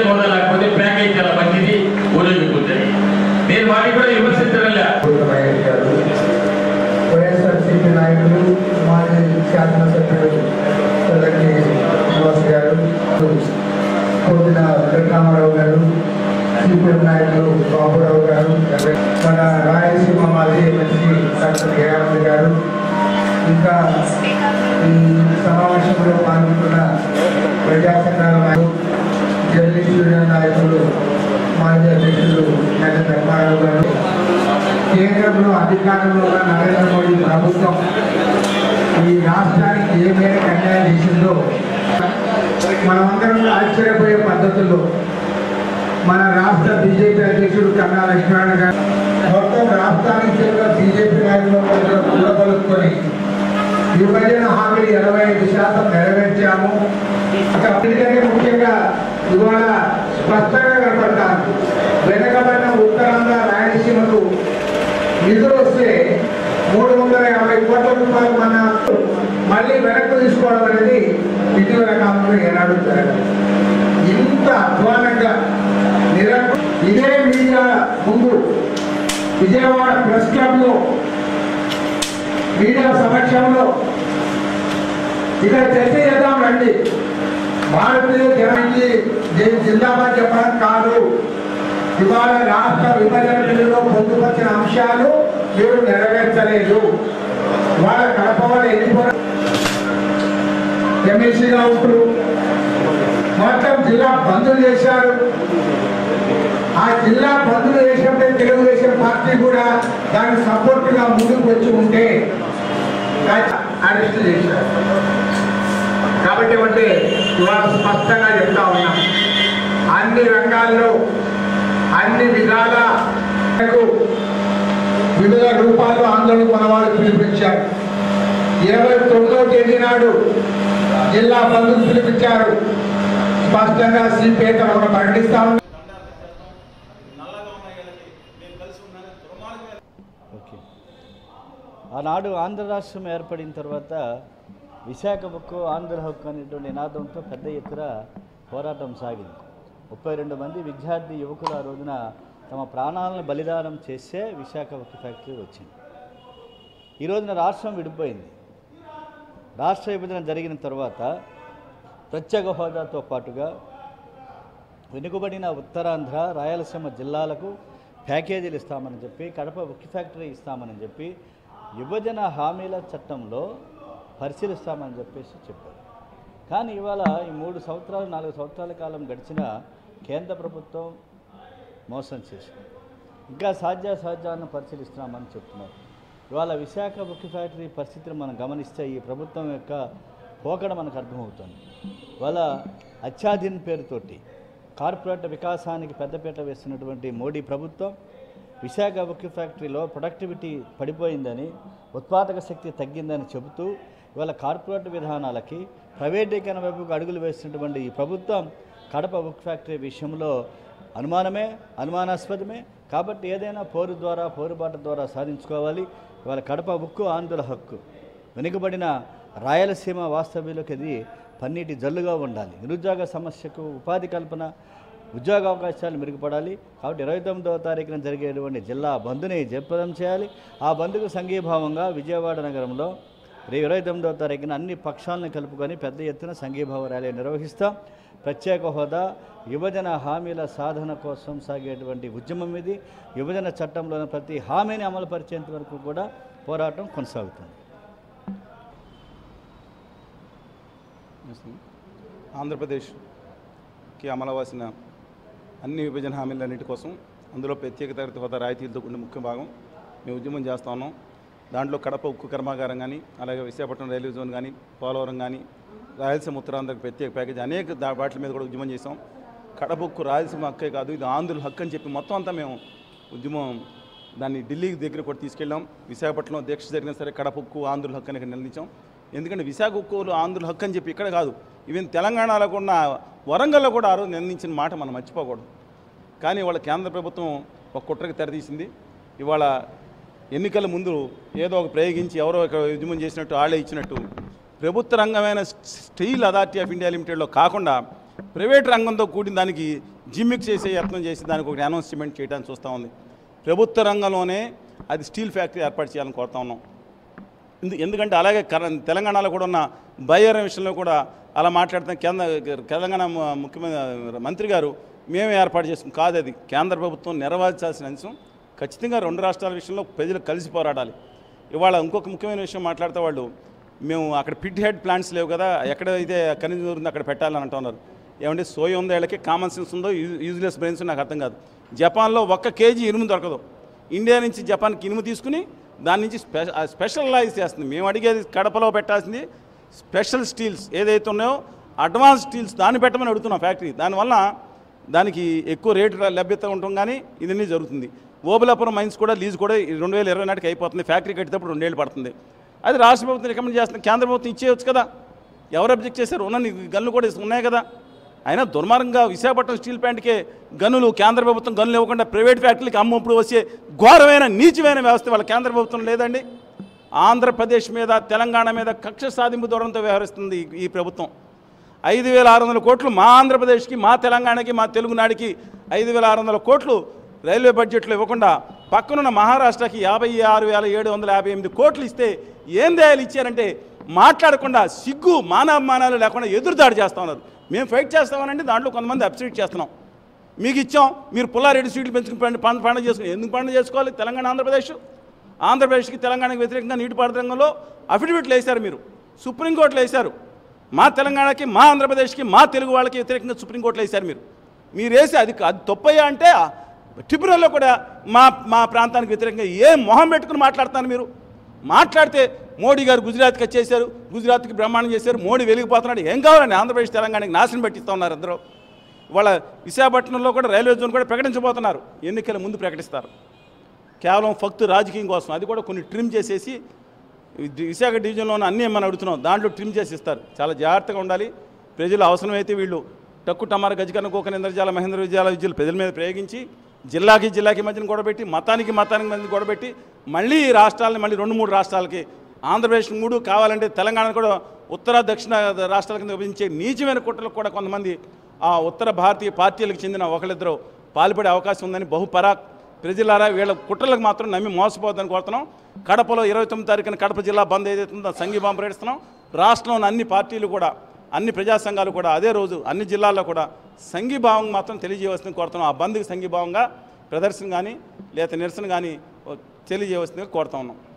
హోదా లేకపోతే ప్యాకేజ్ చాలా మంచిది ఊరేగిపోతుంది నేను వాటిని కూడా విమర్శించడం లే మహేష్ గారు వైఎస్ఆర్సీపీ నాయకులు మాజీ శాసనసభ్యులు తెలంగాణ శ్రీనివాస్ గారు కోదిన వెంకటరామారావు గారు సిపిఎం నాయకులు బాబురావు గారు మన రాయలసీమ మాజీ ఎమ్మెల్సీ డాక్టర్ జయానంద్ గారు ఇంకా ఈ సమావేశంలో పాల్గొంటున్న ప్రజా సంఘాల నాయకులు జర్నలిస్ట్ యూనియన్ నాయకులు మాజీ అధ్యక్షులు నగర ధర్మారావు గారు కేంద్రంలో అధికారంలో ఉన్న నరేంద్ర మోడీ ప్రభుత్వం ఈ రాష్ట్రానికి ఏ మేరకు అన్యాయం చేసిందో మనమందరం కూడా ఆశ్చర్యపోయే పద్ధతుల్లో మన రాష్ట్ర బీజేపీ అధ్యక్షుడు కన్నా లక్ష్మణ గారు మొత్తం రాష్ట్రానికి చెందిన బీజేపీ నాయకులు కూడబలుకొని విభజన హామీలు ఎనభై ఐదు శాతం నెరవేర్చాము ఇక అన్నిటికంటే ముఖ్యంగా ఇవాళ స్పష్టంగా కనపడతారు వెనకబడిన ఉత్తరాంధ్ర రాయలసీమకు నిధులు వస్తే మూడు వందల యాభై కోట్ల రూపాయలు మన మళ్ళీ వెనక్కు తీసుకోవడం అనేది ఇటీవల కాలంలో ఏనాడు జరగదు ఇంత అధ్వానంగా నిరంకు ఇదే మీడియా ముందు విజయవాడ ప్రెస్ క్లబ్లో మీడియా సమక్షంలో ఇక్కడ చర్చ చేద్దాం రండి భారతీయ జనానికి నేను జిందాబాద్ చెప్పడం కాదు ఇవాళ రాష్ట్ర విభజన బిల్లులో పొందుపరిచిన అంశాలు మీరు నెరవేర్చలేదు వాళ్ళ కడప వాళ్ళు వెళ్ళిపోయిన ఎమ్మెల్సీగా ఉంటారు మొత్తం జిల్లా బంధులు చేశారు ఆ జిల్లా బంధులు చేసినప్పుడే తెలుగుదేశం పార్టీ కూడా దానికి సపోర్ట్ గా ముందుకు వచ్చి ఉంటే అరెస్ట్ చేశారు కాబట్టి అంటే ఇవాళ స్పష్టంగా చెప్తా ఉన్నాం అన్ని రంగాల్లో అన్ని విధాల వివిధ రూపాల్లో ఆందోళన మన వాళ్ళు పిలిపించారు ఇరవై తొమ్మిదవ తేదీ నాడు జిల్లా బంధువులు పిలిపించారు స్పష్టంగా సిపిఐ తరఫున ప్రకటిస్తా ఉన్నాం ఓకే ఆనాడు ఆంధ్ర రాష్ట్రం ఏర్పడిన తర్వాత విశాఖ హక్కు ఆంధ్ర హక్కు అనేటువంటి నినాదంతో పెద్ద ఎత్తున పోరాటం సాగింది ముప్పై రెండు మంది విద్యార్థి యువకులు ఆ రోజున తమ ప్రాణాలను బలిదానం చేసే విశాఖ హక్కు ఫ్యాక్టరీ వచ్చింది ఈ రోజున రాష్ట్రం విడిపోయింది రాష్ట్ర విభజన జరిగిన తర్వాత ప్రత్యేక హోదాతో పాటుగా వెనుకబడిన ఉత్తరాంధ్ర రాయలసీమ జిల్లాలకు ప్యాకేజీలు ఇస్తామని చెప్పి కడప ఉక్కి ఫ్యాక్టరీ ఇస్తామని చెప్పి విభజన హామీల చట్టంలో పరిశీలిస్తామని చెప్పేసి చెప్పారు కానీ ఇవాళ ఈ మూడు సంవత్సరాలు నాలుగు సంవత్సరాల కాలం గడిచిన కేంద్ర ప్రభుత్వం మోసం చేసింది ఇంకా సాధ్యాసాధ్యాలను పరిశీలిస్తున్నామని చెప్తున్నారు ఇవాళ విశాఖ ఉక్కి ఫ్యాక్టరీ పరిస్థితిని మనం గమనిస్తే ఈ ప్రభుత్వం యొక్క పోకడ మనకు అర్థమవుతుంది ఇవాళ అత్యాధీన పేరుతోటి కార్పొరేట్ వికాసానికి పెద్దపీట వేస్తున్నటువంటి మోడీ ప్రభుత్వం విశాఖ ఉక్కి ఫ్యాక్టరీలో ప్రొడక్టివిటీ పడిపోయిందని ఉత్పాదక శక్తి తగ్గిందని చెబుతూ ఇవాళ కార్పొరేట్ విధానాలకి ప్రైవేటీకరణ వైపుకు అడుగులు వేస్తున్నటువంటి ఈ ప్రభుత్వం కడప ఉక్కు ఫ్యాక్టరీ విషయంలో అనుమానమే అనుమానాస్పదమే కాబట్టి ఏదైనా పోరు ద్వారా పోరుబాటు ద్వారా సాధించుకోవాలి ఇవాళ కడప ఉక్కు ఆంధ్రుల హక్కు వెనుకబడిన రాయలసీమ వాస్తవ్యులకు ఇది పన్నీటి జల్లుగా ఉండాలి నిరుద్యోగ సమస్యకు ఉపాధి కల్పన ఉద్యోగ అవకాశాలు మెరుగుపడాలి కాబట్టి ఇరవై తొమ్మిదవ తారీఖున జరిగేటువంటి జిల్లా బంద్ని జయప్రదం చేయాలి ఆ బంద్కు సంఘీభావంగా విజయవాడ నగరంలో రేపు ఇరవై తొమ్మిదవ తారీఖున అన్ని పక్షాలను కలుపుకొని పెద్ద ఎత్తున సంఘీభావ ర్యాలీ నిర్వహిస్తాం ప్రత్యేక హోదా విభజన హామీల సాధన కోసం సాగేటువంటి ఉద్యమం ఇది విభజన చట్టంలోని ప్రతి హామీని అమలు పరిచేంత వరకు కూడా పోరాటం కొనసాగుతుంది ఆంధ్రప్రదేశ్కి అమలవలసిన అన్ని విభజన హామీలన్నిటి కోసం అందులో ప్రత్యేక తరగతి హోదా రాయితీలతో కూడిన ముఖ్య భాగం మేము ఉద్యమం చేస్తా ఉన్నాం దాంట్లో కడప ఉక్కు కర్మాగారం కానీ అలాగే విశాఖపట్నం రైల్వే జోన్ కానీ పోలవరం కానీ రాయలసీమ ఉత్తరాంధ్రకు ప్రత్యేక ప్యాకేజీ అనేక దా వాటి మీద కూడా ఉద్యమం చేసాం కడప ఉక్కు రాయలసీమ హక్కే కాదు ఇది ఆంధ్రుల హక్కు అని చెప్పి మొత్తం అంతా మేము ఉద్యమం దాన్ని ఢిల్లీ దగ్గర కూడా తీసుకెళ్ళాం విశాఖపట్నం దీక్ష జరిగినా సరే కడప ఉక్కు ఆంధ్రుల హక్కు అని ఇక్కడ నిలదించాం ఎందుకంటే విశాఖ ఉక్కులు ఆంధ్రుల హక్కు అని చెప్పి ఇక్కడ కాదు ఈవెన్ తెలంగాణలో కూడా వరంగల్లో కూడా ఆ రోజు నిందించిన మాట మనం మర్చిపోకూడదు కానీ వాళ్ళ కేంద్ర ప్రభుత్వం ఒక కుట్రకి తెరదీసింది ఇవాళ ఎన్నికల ముందు ఏదో ఒక ప్రయోగించి ఎవరో ఒక ఉద్యమం చేసినట్టు వాళ్ళే ఇచ్చినట్టు ప్రభుత్వ రంగమైన స్టీల్ అథారిటీ ఆఫ్ ఇండియా లిమిటెడ్లో కాకుండా ప్రైవేట్ రంగంతో కూడిన దానికి జిమ్మిక్ చేసే యత్నం చేసి దానికి ఒక అనౌన్స్మెంట్ చేయడానికి చూస్తూ ఉంది ప్రభుత్వ రంగంలోనే అది స్టీల్ ఫ్యాక్టరీ ఏర్పాటు చేయాలని కోరుతా ఉన్నాం ఎందు- ఎందుకంటే అలాగే కర- తెలంగాణలో కూడా ఉన్న బయ్యర్ విషయంలో కూడా అలా మాట్లాడుతున్న కేంద్ర తెలంగాణ ము- ముఖ్యమంత్రి మంత్రి గారు మేమే ఏర్పాటు చేసుకుని కాదు అది కేంద్ర ప్రభుత్వం నెరవేర్చాల్సిన అంశం ఖచ్చితంగా రెండు రాష్ట్రాల విషయంలో ప్రజలు కలిసి పోరాడాలి ఇవాళ ఇంకొక ముఖ్యమైన విషయం మాట్లాడితే వాళ్ళు మేము అక్కడ పిట్ హెడ్ ప్లాంట్స్ లేవు కదా ఎక్కడైతే ఖనిజం దొరుకుతుందో అక్కడ పెట్టాలని అంటున్నారు ఏమంటే సోయ ఉందో వీళ్ళకి కామన్ సెన్స్ ఉందో యూజ్లెస్ బ్రెయిన్స్ నాకు అర్థం కాదు జపాన్లో ఒక్క కేజీ ఇనుము దొరకదు ఇండియా నుంచి జపాన్కి ఇనుము తీసుకుని దాని నుంచి స్పె స్పెషలైజ్ చేస్తుంది మేము అడిగేది కడపలో పెట్టాల్సింది స్పెషల్ స్టీల్స్ ఏదైతే ఉన్నాయో అడ్వాన్స్ స్టీల్స్ దాన్ని పెట్టమని అడుగుతున్నాం ఫ్యాక్టరీ దానివల్ల దానికి ఎక్కువ రేటు ర- లభ్యత ఉండటం కానీ ఇదన్నీ జరుగుతుంది ఓబులాపురం మైన్స్ కూడా లీజ్ కూడా ఈ రెండు వేల ఇరవై నాటికి అయిపోతుంది ఫ్యాక్టరీ కట్టేటప్పుడు రెండేళ్ళు పడుతుంది అది రాష్ట్ర ప్రభుత్వం రికమెండ్ చేస్తుంది కేంద్ర ప్రభుత్వం ఇచ్చేయచ్చు కదా ఎవరు అబ్జెక్ట్ చేశారు ఉన్న నీ గన్నులు కూడా ఉన్నాయి కదా అయినా దుర్మార్గంగా విశాఖపట్నం స్టీల్ ప్లాంట్కే గనులు కేంద్ర ప్రభుత్వం గనులు ఇవ్వకుండా ప్రైవేట్ ఫ్యాక్టరీకి అమ్మప్పుడు వచ్చే ఘోరమైన నీచమైన వ్యవస్థ వాళ్ళ కేంద్ర ప్రభుత్వం లేదండి ఆంధ్రప్రదేశ్ మీద తెలంగాణ మీద కక్ష సాధింపు దూరంతో వ్యవహరిస్తుంది ఈ- ఈ ప్రభుత్వం ఐదు వేల ఆరు వందల కోట్లు మా ఆంధ్రప్రదేశ్కి మా తెలంగాణకి మా తెలుగునాడికి ఐదు వేల ఆరు వందల కోట్లు రైల్వే బడ్జెట్లో ఇవ్వకుండా పక్కనున్న మహారాష్ట్రకి యాభై ఆరు వేల ఏడు వందల యాభై ఎనిమిది కోట్లు ఇస్తే ఏం దయాలు ఇచ్చారంటే మాట్లాడకుండా సిగ్గు మానవమానాలు లేకుండా ఎదురుదాడి చేస్తా ఉన్నారు మేము ఫైట్ చేస్తామనంటే దాంట్లో కొంతమంది అప్సెట్ చేస్తున్నాం మీకు ఇచ్చాం మీరు పుల్లారెడ్డి సీట్లు పెంచుకుని పండు పండు పండుగ చేసుకుని ఎందుకు పండుగ చేసుకోవాలి తెలంగాణ ఆంధ్రప్రదేశ్ ఆంధ్రప్రదేశ్కి తెలంగాణకి వ్యతిరేకంగా నీటిపారుదల రంగంలో అఫిడవిట్లు వేశారు మీరు సుప్రీంకోర్టులో వేశారు మా తెలంగాణకి మా ఆంధ్రప్రదేశ్కి మా తెలుగు వాళ్ళకి వ్యతిరేకంగా సుప్రీంకోర్టులో వేశారు మీరు మీరు వేసి అది అది తప్పయ్యా అంటే ట్రిబ్యునల్లో కూడా మా మా ప్రాంతానికి వ్యతిరేకంగా ఏ మొహం పెట్టుకుని మాట్లాడుతున్నారు మీరు మాట్లాడితే మోడీ గారు గుజరాత్కి వచ్చేసారు గుజరాత్కి బ్రహ్మాండం చేశారు మోడీ వెలిగిపోతున్నాడు ఏం కావాలండి ఆంధ్రప్రదేశ్ తెలంగాణకి నాశనం పెట్టిస్తూ ఉన్నారు అందరూ ఇవాళ విశాఖపట్నంలో కూడా రైల్వే జోన్ కూడా ప్రకటించబోతున్నారు ఎన్నికల ముందు ప్రకటిస్తారు కేవలం ఫక్తు రాజకీయం కోసం అది కూడా కొన్ని ట్రిమ్ చేసేసి వి- విశాఖ డివిజన్లో ఉన్న అన్నీ మనం అడుగుతున్నాం దాంట్లో ట్రిమ్ చేసి ఇస్తారు చాలా జాగ్రత్తగా ఉండాలి ప్రజలు అవసరమైతే వీళ్ళు టక్కు టమార గజకన్న కోకన ఇంద్రజాల మహేంద్ర విజయాల విద్యలు ప్రజల మీద ప్రయోగించి జిల్లాకి జిల్లాకి మధ్యన గొడవపెట్టి మతానికి మతానికి మధ్య గొడవపెట్టి మళ్ళీ ఈ రాష్ట్రాలని మళ్ళీ రెండు మూడు రాష్ట్రాలకి ఆంధ్రప్రదేశ్ మూడు కావాలంటే తెలంగాణ కూడా ఉత్తర దక్షిణ రాష్ట్రాల కింద విభజించే నీచమైన కుట్రలకు కూడా కొంతమంది ఆ ఉత్తర భారతీయ పార్టీలకు చెందిన ఒకళ్ళిద్దరు పాల్పడే అవకాశం ఉందని బహుపరాక్ ప్రజలారా వీళ్ళ కుట్రలకు మాత్రం నమ్మి మోసపోవద్దని కోరుతున్నాం కడపలో ఇరవై తొమ్మిది తారీఖున కడప జిల్లా బంద్ ఏదైతే ఉందో సంఘీభావం ప్రకటిస్తున్నాం రాష్ట్రంలోని అన్ని పార్టీలు కూడా అన్ని ప్రజా సంఘాలు కూడా అదే రోజు అన్ని జిల్లాల్లో కూడా సంఘీభావం మాత్రం తెలియజేయవలసింది కోరుతున్నాం ఆ బంద్కి సంఘీభావంగా ప్రదర్శన కానీ లేదా నిరసన కానీ తెలియజేయవలసిందిగా కోరుతా ఉన్నాం